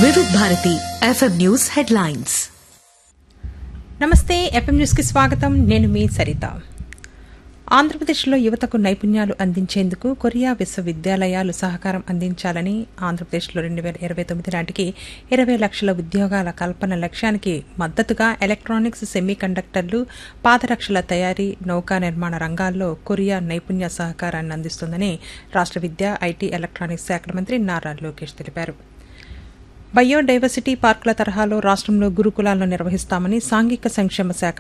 వివిధ Bharati FM news headlines నమస్తే FM న్యూస్కి స్వాగతం నేను మీ సరిత ఆంధ్రప్రదేశ్లో యువతకు నైపుణ్యాలు అందించేందుకు కొరియా విశ్వవిద్యాలయాలు సహకారం అందించాలని ఆంధ్రప్రదేశ్లో రెండు వేల ఇరవై తొమ్మిది నాటికి ఇరవై లక్షల ఉద్యోగాల కల్పన లక్ష్యానికి మద్దతుగా ఎలక్ట్రానిక్స్ సెమీ కండక్టర్లు పాదరక్షల తయారీ నౌకా నిర్మాణ రంగాల్లో కొరియా నైపుణ్య సహకారాన్ని అందిస్తుందని రాష్ట్ర విద్యా ఐటీ ఎలక్ట్రానిక్స్ శాఖ మంత్రి నారా లోకేష్ తెలిపారు బయోడైవర్సిటీ పార్కుల తరహాలో రాష్ట్రంలో గురుకులాలను నిర్వహిస్తామని సాంఘిక సంక్షేమ శాఖ